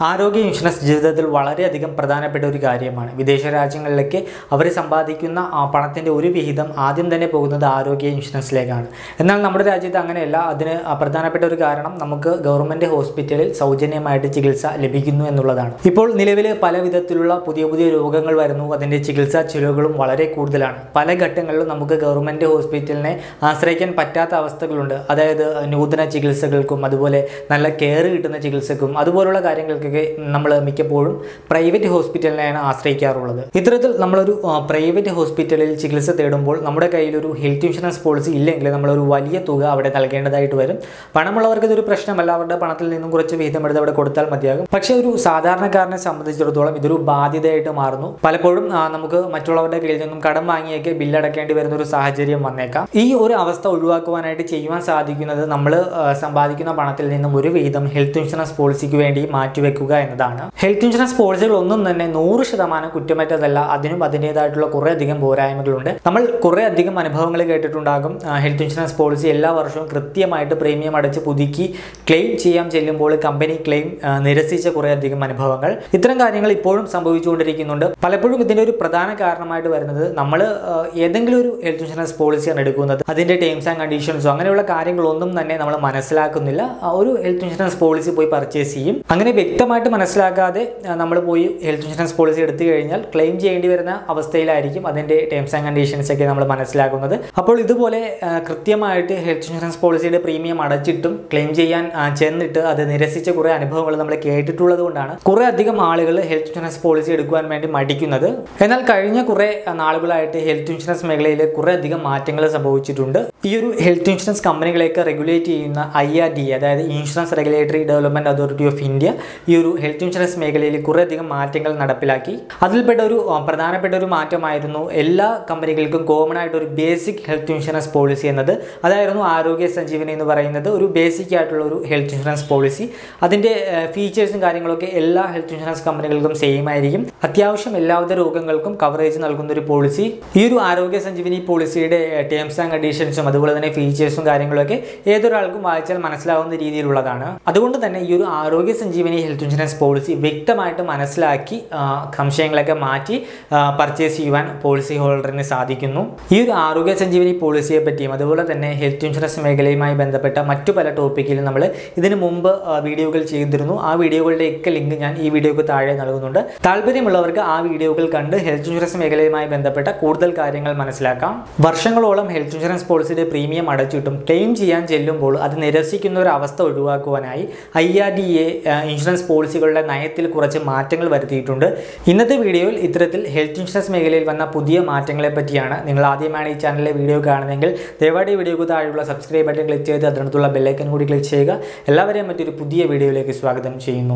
ആരോഗ്യ ഇൻഷുറൻസ് ജീവിതത്തിൽ വളരെയധികം പ്രധാനപ്പെട്ട ഒരു കാര്യമാണ് വിദേശ രാജ്യങ്ങളിലേക്ക് അവർ സമ്പാദിക്കുന്ന ആ പണത്തിൻ്റെ ഒരു വിഹിതം ആദ്യം തന്നെ പോകുന്നത് ആരോഗ്യ ഇൻഷുറൻസിലേക്കാണ് എന്നാൽ നമ്മുടെ രാജ്യത്ത് അങ്ങനെയല്ല അതിന് ആ പ്രധാനപ്പെട്ട ഒരു കാരണം നമുക്ക് ഗവൺമെൻറ് ഹോസ്പിറ്റലിൽ സൗജന്യമായിട്ട് ചികിത്സ ലഭിക്കുന്നു എന്നുള്ളതാണ് ഇപ്പോൾ നിലവിൽ പല വിധത്തിലുള്ള പുതിയ പുതിയ രോഗങ്ങൾ വരുന്നു അതിൻ്റെ ചികിത്സാ ചിലവുകളും വളരെ കൂടുതലാണ് പല ഘട്ടങ്ങളിലും നമുക്ക് ഗവൺമെൻറ് ഹോസ്പിറ്റലിനെ ആശ്രയിക്കാൻ പറ്റാത്ത അവസ്ഥകളുണ്ട് അതായത് നൂതന ചികിത്സകൾക്കും അതുപോലെ നല്ല കെയർ കിട്ടുന്ന ചികിത്സക്കും അതുപോലുള്ള കാര്യങ്ങൾക്കൊക്കെ നമ്മൾ മിക്കപ്പോഴും പ്രൈവറ്റ് ഹോസ്പിറ്റലിനെയാണ് ആശ്രയിക്കാറുള്ളത് ഇത്തരത്തിൽ നമ്മളൊരു ആ, പ്രൈവറ്റ് ഹോസ്പിറ്റലിൽ ചികിത്സ തേടുമ്പോൾ നമ്മുടെ കയ്യിൽ ഒരു ഹെൽത്ത് ഇൻഷുറൻസ് പോളിസി ഇല്ലെങ്കിൽ നമ്മളൊരു വലിയ തുക അവിടെ നൽകേണ്ടതായിട്ട് വരും പണമുള്ളവർക്ക് ഇതൊരു പ്രശ്നമല്ല അവരുടെ പണത്തിൽ നിന്നും കുറച്ച് വിഹിതം എടുത്ത് അവിടെ കൊടുത്താൽ മതിയാകും പക്ഷേ ഒരു സാധാരണക്കാരനെ സംബന്ധിച്ചിടത്തോളം ഇതൊരു ബാധ്യതയായിട്ട് മാറുന്നു പലപ്പോഴും ആ, നമുക്ക് മറ്റുള്ളവരുടെ കയ്യിൽ നിന്നും കടം വാങ്ങിയൊക്കെ ബില്ലടക്കേണ്ടി വരുന്ന ഒരു സാഹചര്യം വന്നേക്കാം ഈ ഒരു അവസ്ഥ ഒഴിവാക്കുവാനായിട്ട് ചെയ്യുവാൻ സാധിക്കുന്നത് നമ്മൾ സമ്പാദിക്കുന്ന പണത്തിൽ നിന്നും ഒരു വിഹിതം ഹെൽത്ത് ഇൻഷുറൻസ് പോളിസിക്ക് വേണ്ടി മാറ്റിവെക്കുക എന്നതാണ് ഹെൽത്ത് ഇൻഷുറൻസ് പോളിസികൾ ഒന്നും തന്നെ നൂറ് ശതമാനം കുറ്റമറ്റതല്ല അതിനും അതിൻ്റെതായിട്ടുള്ള കുറേ അധികം പോരായ്മകളുണ്ട് നമ്മൾ കുറേ അധികം അനുഭവങ്ങൾ കേട്ടിട്ടുണ്ടാകും ആ, ഹെൽത്ത് ഇൻഷുറൻസ് പോളിസി എല്ലാ വർഷവും കൃത്യമായിട്ട് പ്രീമിയം അടച്ച് പുതുക്കി ക്ലെയിം ചെയ്യാൻ ചെല്ലുമ്പോൾ കമ്പനി ക്ലെയിം ആ, നിരസിച്ച കുറേ അധികം അനുഭവങ്ങൾ ഇത്തരം കാര്യങ്ങൾ ഇപ്പോഴും സംഭവിച്ചുകൊണ്ടിരിക്കുന്നുണ്ട് പലപ്പോഴും ഇതിൻ്റെ ഒരു പ്രധാന കാരണമായിട്ട് വരുന്നത് നമ്മൾ ഏതെങ്കിലും ഒരു ഹെൽത്ത് ഇൻഷുറൻസ് പോളിസിയാണ് എടുക്കുന്നത് അതിൻ്റെ ടേംസ് ആൻഡ് കണ്ടീഷൻസോ അങ്ങനെയുള്ള കാര്യങ്ങളൊന്നും തന്നെ നമ്മൾ മനസ്സിലാക്കുന്നില്ല ആ, ഒരു ഹെൽത്ത് ഇൻഷുറൻസ് പോളിസി പോയി പർച്ചേസ് ചെയ്യും അങ്ങനെ വ്യക്തമായിട്ട് മനസ്സിലാക്കാതെ നമ്മൾ പോയി ഹെൽത്ത് ഇൻഷുറൻസ് പോളിസി എടുത്തു കഴിഞ്ഞാൽ ക്ലെയിം ചെയ്യേണ്ടി വരുന്ന അവസ്ഥയിലായിരിക്കും അതിൻ്റെ ടേംസ് ആൻഡ് കണ്ടീഷൻസ് ഒക്കെ നമ്മൾ മനസ്സിലാക്കുന്നത് അപ്പോൾ ഇതുപോലെ ആ, കൃത്യമായിട്ട് ഹെൽത്ത് ഇൻഷുറൻസ് പോളിസിയുടെ പ്രീമിയം അടച്ചിട്ടും ക്ലെയിം ചെയ്യാൻ ആ, ചെന്നിട്ട് അത് നിരസിച്ച കുറേ അനുഭവങ്ങൾ നമ്മൾ കേട്ടിട്ടുള്ളത് കൊണ്ടാണ് കുറേ അധികം ആളുകൾ ഹെൽത്ത് ഇൻഷുറൻസ് പോളിസി എടുക്കുവാൻ വേണ്ടി മടിക്കുന്നത് എന്നാൽ കഴിഞ്ഞ കുറേ നാളുകളായിട്ട് ഹെൽത്ത് ഇൻഷുറൻസ് മേഖലയിൽ കുറേ അധികം മാറ്റങ്ങൾ സംഭവിച്ചിട്ടുണ്ട് ഈ ഒരു ഹെൽത്ത് ഇൻഷുറൻസ് കമ്പനികളെയൊക്കെ റെഗുലേറ്റ് ചെയ്യുന്ന ഐ ആർ ഡി അതായത് insurance regulatory development authority of India ഈ ഒരു ഹെൽത്ത് ഇൻഷുറൻസ് മേഖലയിൽ കുറേ അധികം മാറ്റങ്ങൾ നടപ്പിലാക്കി അതിൽപ്പെട്ട ഒരു ആ, പ്രധാനപ്പെട്ട ഒരു മാറ്റമായിരുന്നു എല്ലാ കമ്പനികൾക്കും കോമൺ ആയിട്ട് ഒരു ബേസിക് ഹെൽത്ത് ഇൻഷുറൻസ് പോളിസി എന്നത് അതായിരുന്നു ആരോഗ്യ സഞ്ജീവനി എന്ന് പറയുന്നത് ഒരു ബേസിക് ആയിട്ടുള്ള ഒരു ഹെൽത്ത് ഇൻഷുറൻസ് പോളിസി അതിൻ്റെ ഫീച്ചേഴ്സും കാര്യങ്ങളൊക്കെ എല്ലാ ഹെൽത്ത് ഇൻഷുറൻസ് കമ്പനികൾക്കും സെയിം ആയിരിക്കും അത്യാവശ്യം എല്ലാവിധ രോഗങ്ങൾക്കും കവറേജ് നൽകുന്ന ഒരു പോളിസി ഈ ഒരു ആരോഗ്യ സഞ്ജീവനി പോളിസിയുടെ ടേംസ് ആൻഡ് കണ്ടീഷൻസും അതുപോലെ തന്നെ ഫീച്ചേഴ്സും കാര്യങ്ങളൊക്കെ ഏതൊരാൾക്കും വായിച്ചാൽ മനസ്സിലാവുന്ന രീതിയിലുള്ളതാണ് അതുകൊണ്ട് തന്നെ ഈ ഒരു ആരോഗ്യ സഞ്ജീവനി ഹെൽത്ത് ഇൻഷുറൻസ് പോളിസി വ്യക്തമായിട്ട് മനസ്സിലാക്കി ആ, സംശയങ്ങളൊക്കെ മാറ്റി പർച്ചേസ് ചെയ്യുവാൻ പോളിസി ഹോൾഡറിന് സാധിക്കുന്നു ഈ ഒരു ആരോഗ്യ സഞ്ജീവനി പോളിസിയെ പറ്റിയും അതുപോലെ തന്നെ ഹെൽത്ത് ഇൻഷുറൻസ് മേഖലയുമായി ബന്ധപ്പെട്ട മറ്റു പല ടോപ്പിക്കിലും നമ്മൾ ഇതിനു മുമ്പ് ആ, വീഡിയോകൾ ചെയ്തിരുന്നു ആ വീഡിയോകളുടെ ഒക്കെ ലിങ്ക് ഞാൻ ഈ വീഡിയോക്ക് താഴെ നൽകുന്നുണ്ട് താല്പര്യമുള്ളവർക്ക് ആ വീഡിയോകൾ കണ്ട് ഹെൽത്ത് ഇൻഷുറൻസ് മേഖലയുമായി ബന്ധപ്പെട്ട കൂടുതൽ കാര്യങ്ങൾ മനസ്സിലാക്കാം വർഷങ്ങളോളം ഹെൽത്ത് ഇൻഷുറൻസ് പോളിസിയുടെ പ്രീമിയം അടച്ചിട്ടും ക്ലെയിം ചെയ്യാൻ ചെല്ലുമ്പോൾ അത് നിരസിക്കുന്ന ഒരു അവസ്ഥ ഒഴിവാക്കുവാനായി I R D A insurance പോളിസികളുടെ നയത്തിൽ കുറച്ച് മാറ്റങ്ങൾ വരുത്തിയിട്ടുണ്ട് ഇന്നത്തെ വീഡിയോയിൽ ഇത്തരത്തിൽ ഹെൽത്ത് ഇൻഷുറൻസ് മേഖലയിൽ വന്ന പുതിയ മാറ്റങ്ങളെ പറ്റിയാണ് നിങ്ങൾ ആദ്യമാണ് ഈ ചാനലിലെ വീഡിയോ കാണുന്നതെങ്കിൽ ദയവായി ഈ വീഡിയോക്ക് താഴെയുള്ള സബ്സ്ക്രൈബ് ബട്ടൺ ക്ലിക്ക് ചെയ്ത് അതിനകത്തുള്ള ബെല്ലൈക്കൻ കൂടി ക്ലിക്ക് ചെയ്യുക എല്ലാവരെയും മറ്റൊരു പുതിയ വീഡിയോയിലേക്ക് സ്വാഗതം ചെയ്യുന്നു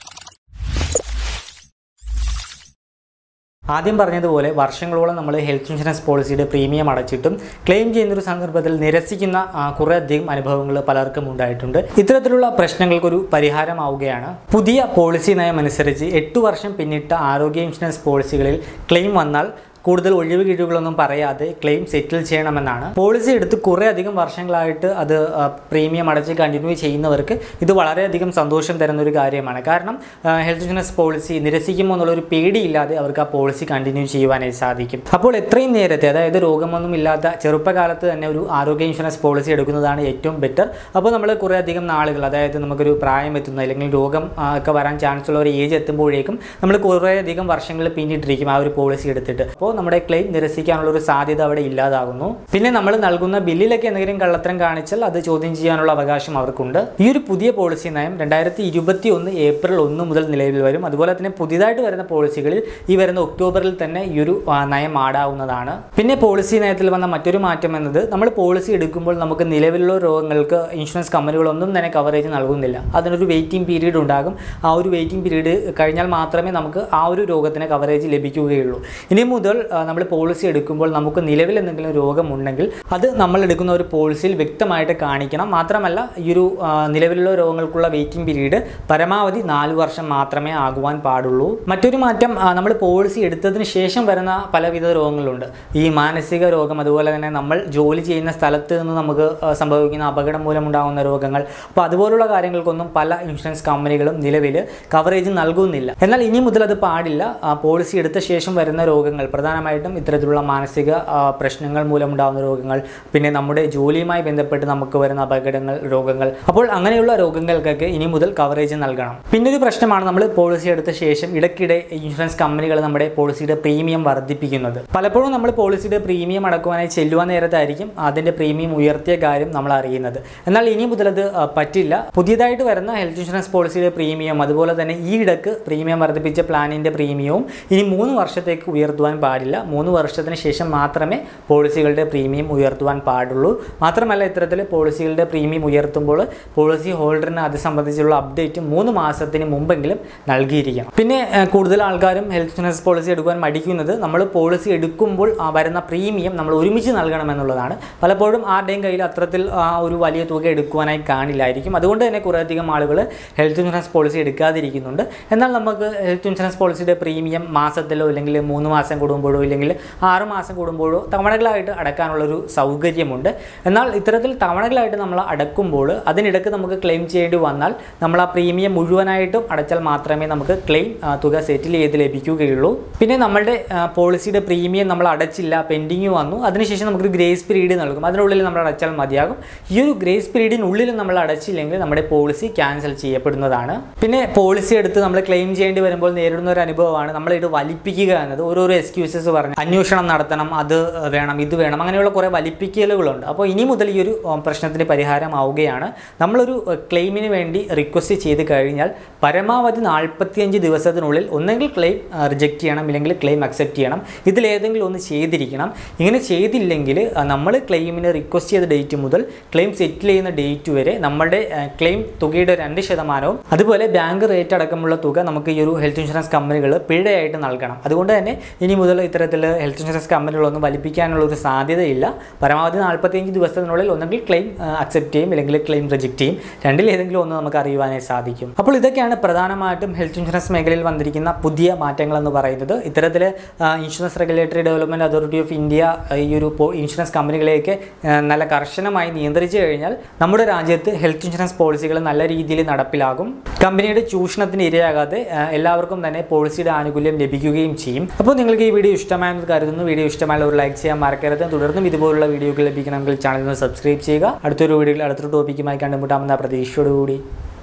ആദ്യം പറഞ്ഞതുപോലെ വർഷങ്ങളോളം നമ്മൾ ഹെൽത്ത് ഇൻഷുറൻസ് പോളിസിയുടെ പ്രീമിയം അടച്ചിട്ടും ക്ലെയിം ചെയ്യുന്ന ഒരു സന്ദർഭത്തിൽ നിരസിക്കുന്ന ആ, കുറേ അധികം അനുഭവങ്ങൾ പലർക്കും ഉണ്ടായിട്ടുണ്ട് ഇത്തരത്തിലുള്ള പ്രശ്നങ്ങൾക്കൊരു പരിഹാരമാവുകയാണ് പുതിയ പോളിസി നയം അനുസരിച്ച് എട്ട് വർഷം പിന്നിട്ട ആരോഗ്യ ഇൻഷുറൻസ് പോളിസികളിൽ ക്ലെയിം വന്നാൽ കൂടുതൽ ഒഴിവ് കിഴിവുകളൊന്നും പറയാതെ ക്ലെയിം സെറ്റിൽ ചെയ്യണമെന്നാണ് പോളിസി എടുത്ത് കുറേ അധികം വർഷങ്ങളായിട്ട് അത് ആ, പ്രീമിയം അടച്ച് കണ്ടിന്യൂ ചെയ്യുന്നവർക്ക് ഇത് വളരെയധികം സന്തോഷം തരുന്ന ഒരു കാര്യമാണ് കാരണം ആ, ഹെൽത്ത് ഇൻഷുറൻസ് പോളിസി നിരസിക്കുമോ എന്നുള്ളൊരു പേടിയില്ലാതെ അവർക്ക് ആ പോളിസി കണ്ടിന്യൂ ചെയ്യുവാനായി സാധിക്കും അപ്പോൾ എത്രയും നേരത്തെ അതായത് രോഗമൊന്നും ഇല്ലാത്ത ചെറുപ്പകാലത്ത് തന്നെ ഒരു ആരോഗ്യ ഇൻഷുറൻസ് പോളിസി എടുക്കുന്നതാണ് ഏറ്റവും ബെറ്റർ അപ്പോൾ നമ്മൾ കുറേ അധികം നാളുകൾ അതായത് നമുക്കൊരു പ്രായം എത്തുന്ന അല്ലെങ്കിൽ രോഗം ആ, ഒക്കെ വരാൻ ചാൻസ് ഉള്ള ഒരു ഏജ് എത്തുമ്പോഴേക്കും നമ്മൾ കുറേ അധികം വർഷങ്ങൾ പിന്നിട്ടിരിക്കും ആ ഒരു പോളിസി എടുത്തിട്ട് അപ്പോൾ നമ്മുടെ ക്ലെയിം നിരസിക്കാനുള്ള ഒരു സാധ്യത അവിടെ ഇല്ലാതാകുന്നു പിന്നെ നമ്മൾ നൽകുന്ന ബില്ലിലൊക്കെ എന്തെങ്കിലും കള്ളത്തരം കാണിച്ചാൽ അത് ചോദ്യം ചെയ്യാനുള്ള അവകാശം അവർക്കുണ്ട് ഈ ഒരു പുതിയ പോളിസി നയം രണ്ടായിരത്തി ഇരുപത്തി ഒന്ന് ഏപ്രിൽ ഒന്ന് മുതൽ നിലവിൽ വരും അതുപോലെ തന്നെ പുതിയതായിട്ട് വരുന്ന പോളിസികളിൽ ഈ വരുന്ന ഒക്ടോബറിൽ തന്നെ ഈ ഒരു ആ, നയം ആടാവുന്നതാണ് പിന്നെ പോളിസി നയത്തിൽ വന്ന മറ്റൊരു മാറ്റം എന്നത് നമ്മൾ പോളിസി എടുക്കുമ്പോൾ നമുക്ക് നിലവിലുള്ള രോഗങ്ങൾക്ക് ഇൻഷുറൻസ് കമ്പനികളൊന്നും തന്നെ കവറേജ് നൽകുന്നില്ല അതിനൊരു വെയിറ്റിംഗ് പീരീഡ് ഉണ്ടാകും ആ ഒരു വെയിറ്റിംഗ് പീരീഡ് കഴിഞ്ഞാൽ മാത്രമേ നമുക്ക് ആ ഒരു രോഗത്തിന് കവറേജ് ലഭിക്കുകയുള്ളൂ ഇനി മുതൽ നമ്മൾ പോളിസി എടുക്കുമ്പോൾ നമുക്ക് നിലവിൽ എന്തെങ്കിലും രോഗമുണ്ടെങ്കിൽ അത് നമ്മൾ എടുക്കുന്ന ഒരു പോളിസിയിൽ വ്യക്തമായിട്ട് കാണിക്കണം മാത്രമല്ല ഈ ഒരു ആ, നിലവിലുള്ള രോഗങ്ങൾക്കുള്ള വെയിറ്റിംഗ് പീരീഡ് പരമാവധി നാല് വർഷം മാത്രമേ ആകുവാൻ പാടുള്ളൂ മറ്റൊരു മാറ്റം നമ്മൾ പോളിസി എടുത്തതിന് ശേഷം വരുന്ന പലവിധ രോഗങ്ങളുണ്ട് ഈ മാനസിക രോഗം അതുപോലെ തന്നെ നമ്മൾ ജോലി ചെയ്യുന്ന സ്ഥലത്ത് നിന്ന് നമുക്ക് ആ, സംഭവിക്കുന്ന അപകടം മൂലമുണ്ടാകുന്ന രോഗങ്ങൾ അപ്പോൾ അതുപോലുള്ള കാര്യങ്ങൾക്കൊന്നും പല ഇൻഷുറൻസ് കമ്പനികളും നിലവിൽ കവറേജ് നൽകുന്നില്ല എന്നാൽ ഇനി മുതൽ അത് പാടില്ല ആ, പോളിസി എടുത്ത ശേഷം വരുന്ന രോഗങ്ങൾ പ്രധാനമായിട്ടും ഇത്തരത്തിലുള്ള മാനസിക ആ, പ്രശ്നങ്ങൾ മൂലമുണ്ടാകുന്ന രോഗങ്ങൾ പിന്നെ നമ്മുടെ ജോലിയുമായി ബന്ധപ്പെട്ട് നമുക്ക് വരുന്ന അപകടങ്ങൾ രോഗങ്ങൾ അപ്പോൾ അങ്ങനെയുള്ള രോഗങ്ങൾക്കൊക്കെ ഇനി മുതൽ കവറേജ് നൽകണം പിന്നെ ഒരു പ്രശ്നമാണ് നമ്മൾ പോളിസി എടുത്ത ശേഷം ഇടയ്ക്കിടെ ഇൻഷുറൻസ് കമ്പനികൾ നമ്മുടെ പോളിസിയുടെ പ്രീമിയം വർദ്ധിപ്പിക്കുന്നത് പലപ്പോഴും നമ്മൾ പോളിസിയുടെ പ്രീമിയം അടക്കുവാനായി ചെല്ലുവാൻ നേരത്തായിരിക്കും അതിൻ്റെ പ്രീമിയം ഉയർത്തിയ കാര്യം നമ്മൾ അറിയുന്നത് എന്നാൽ ഇനി മുതൽ അത് ആ, പറ്റില്ല പുതിയതായിട്ട് വരുന്ന ഹെൽത്ത് ഇൻഷുറൻസ് പോളിസിയുടെ പ്രീമിയം അതുപോലെ തന്നെ ഈ ഇടക്ക് പ്രീമിയം വർദ്ധിപ്പിച്ച പ്ലാനിൻ്റെ പ്രീമിയവും ഇനി മൂന്ന് വർഷത്തേക്ക് ഉയർത്തുവാൻ പാടില്ല മൂന്ന് വർഷത്തിന് ശേഷം മാത്രമേ പോളിസികളുടെ പ്രീമിയം ഉയർത്തുവാൻ പാടുള്ളൂ മാത്രമല്ല ഇത്തരത്തിൽ പോളിസികളുടെ പ്രീമിയം ഉയർത്തുമ്പോൾ പോളിസി ഹോൾഡറിന് അത് സംബന്ധിച്ചുള്ള അപ്ഡേറ്റ് മൂന്ന് മാസത്തിന് മുമ്പെങ്കിലും നൽകിയിരിക്കണം പിന്നെ ആ, കൂടുതൽ ആൾക്കാരും ഹെൽത്ത് ഇൻഷുറൻസ് പോളിസി എടുക്കുവാൻ മടിക്കുന്നത് നമ്മൾ പോളിസി എടുക്കുമ്പോൾ ആ വരുന്ന പ്രീമിയം നമ്മൾ ഒരുമിച്ച് നൽകണം എന്നുള്ളതാണ് പലപ്പോഴും ആരുടെയും കയ്യിൽ അത്തരത്തിൽ ആ ഒരു വലിയ തുക എടുക്കുവാനായി കാണില്ലായിരിക്കും അതുകൊണ്ട് തന്നെ കുറേയധികം ആളുകൾ ഹെൽത്ത് ഇൻഷുറൻസ് പോളിസി എടുക്കാതിരിക്കുന്നുണ്ട് എന്നാൽ നമുക്ക് ഹെൽത്ത് ഇൻഷുറൻസ് പോളിസിയുടെ പ്രീമിയം മാസത്തിലോ അല്ലെങ്കിൽ മൂന്ന് മാസം കൂടുമ്പോഴോ ഇല്ലെങ്കിൽ ആറ് മാസം കൂടുമ്പോഴോ തവണകളായിട്ട് അടക്കാനുള്ളൊരു സൗകര്യമുണ്ട് എന്നാൽ ഇത്തരത്തിൽ തവണകളായിട്ട് നമ്മൾ അടക്കുമ്പോൾ അതിനിടയ്ക്ക് നമുക്ക് ക്ലെയിം ചെയ്യേണ്ടി വന്നാൽ നമ്മൾ ആ പ്രീമിയം മുഴുവനായിട്ടും അടച്ചാൽ മാത്രമേ നമുക്ക് ക്ലെയിം തുക സെറ്റിൽ ചെയ്ത് ലഭിക്കുകയുള്ളൂ പിന്നെ നമ്മളുടെ ആ, പോളിസിയുടെ പ്രീമിയം നമ്മൾ അടച്ചില്ല പെൻഡിങ് വന്നു അതിനുശേഷം നമുക്കൊരു ഗ്രേസ് പീരീഡ് നൽകും അതിനുള്ളിൽ നമ്മൾ അടച്ചാൽ മതിയാകും ഈ ഒരു ഗ്രേസ് പീരീഡിനുള്ളിൽ നമ്മൾ അടച്ചില്ലെങ്കിൽ നമ്മുടെ പോളിസി ക്യാൻസൽ ചെയ്യപ്പെടുന്നതാണ് പിന്നെ പോളിസി എടുത്ത് നമ്മൾ ക്ലെയിം ചെയ്യേണ്ടി വരുമ്പോൾ നേരിടുന്ന ഒരു അനുഭവമാണ് നമ്മൾ ഇത് വലിപ്പിക്കുക എന്നത് ഓരോരോ എക്സ്ക്യൂസസ് പറഞ്ഞ് അന്വേഷണം നടത്തണം അത് വേണം ഇത് വേണം അങ്ങനെയുള്ള കുറേ വലിപ്പിക്കലുകളുണ്ട് അപ്പോൾ ഇനി മുതൽ ഈ ഒരു ഉം, പ്രശ്നത്തിന് പരിഹാരമാവുകയാണ് നമ്മളൊരു ക്ലെയിമിന് വേണ്ടി റിക്വസ്റ്റ് ചെയ്ത് കഴിഞ്ഞാൽ പരമാവധി നാൽപ്പത്തിയഞ്ച് ദിവസത്തിനുള്ളിൽ ഒന്നെങ്കിൽ ക്ലെയിം റിജക്റ്റ് ചെയ്യണം ഇല്ലെങ്കിൽ ക്ലെയിം അക്സെപ്റ്റ് ചെയ്യണം ഇതിലേതെങ്കിലും ഒന്ന് ചെയ്തിരിക്കണം ഇങ്ങനെ ചെയ്തില്ലെങ്കിൽ നമ്മൾ ക്ലെയിമിന് റിക്വസ്റ്റ് ചെയ്ത ഡേറ്റ് മുതൽ ക്ലെയിം സെറ്റിൽ ചെയ്യുന്ന ഡേറ്റ് വരെ നമ്മുടെ ക്ലെയിം തുകയുടെ രണ്ട് ശതമാനവും അതുപോലെ ബാങ്ക് റേറ്റ് അടക്കമുള്ള തുക നമുക്ക് ഈ ഒരു ഹെൽത്ത് ഇൻഷുറൻസ് കമ്പനികൾ പിഴയായിട്ട് നൽകണം അതുകൊണ്ട് തന്നെ ഇനി മുതൽ ഇത്തരത്തിൽ ഹെൽത്ത് ഇൻഷുറൻസ് കമ്പനികളൊന്നും വലിപ്പിക്കാനുള്ള ഒരു സാധ്യതയില്ല പരമാവധി നാൽപ്പത്തിയഞ്ച് ദിവസത്തിനുള്ളിൽ ഒന്നെങ്കിൽ ക്ലെയിം അക്സെപ്റ്റ് ചെയ്യും അല്ലെങ്കിൽ ക്ലെയിം റിജക്റ്റ് ചെയ്യും രണ്ടിൽ ഏതെങ്കിലും ഒന്ന് നമുക്ക് അറിയുവാനായി സാധിക്കും അപ്പോൾ ഇതൊക്കെയാണ് പ്രധാനമായിട്ടും ഹെൽത്ത് ഇൻഷുറൻസ് മേഖലയിൽ വന്നിരിക്കുന്ന പുതിയ മാറ്റങ്ങൾ എന്ന് പറയുന്നത് ഇത്തരത്തിൽ insurance regulatory development authority of India ആ, ഈ ഒരു പോ- ഇൻഷുറൻസ് കമ്പനികളെയൊക്കെ ആ, നല്ല കർശനമായി നിയന്ത്രിച്ചു കഴിഞ്ഞാൽ നമ്മുടെ രാജ്യത്ത് ഹെൽത്ത് ഇൻഷുറൻസ് പോളിസികൾ നല്ല രീതിയിൽ നടപ്പിലാകും കമ്പനിയുടെ ചൂഷണത്തിന് ഇരയാകാതെ ആ, എല്ലാവർക്കും തന്നെ പോളിസിയുടെ ആനുകൂല്യം ലഭിക്കുകയും ചെയ്യും അപ്പോൾ നിങ്ങൾക്ക് ഈ വീഡിയോ ഇഷ്ടമായെന്ന് കരുതുന്നു വീഡിയോ ഇഷ്ടമായ ഒരു ലൈക്ക് ചെയ്യാൻ മറക്കരുത് തുടർന്നും ഇതുപോലുള്ള വീഡിയോകൾ ലഭിക്കണമെങ്കിൽ ചാനൽ ഒന്ന് സബ്സ്ക്രൈബ് ചെയ്യുക അടുത്തൊരു വീഡിയോയിൽ അടുത്തൊരു ടോപ്പിക്കുമായി കണ്ടുമുട്ടാമെന്ന പ്രതീക്ഷയോടുകൂടി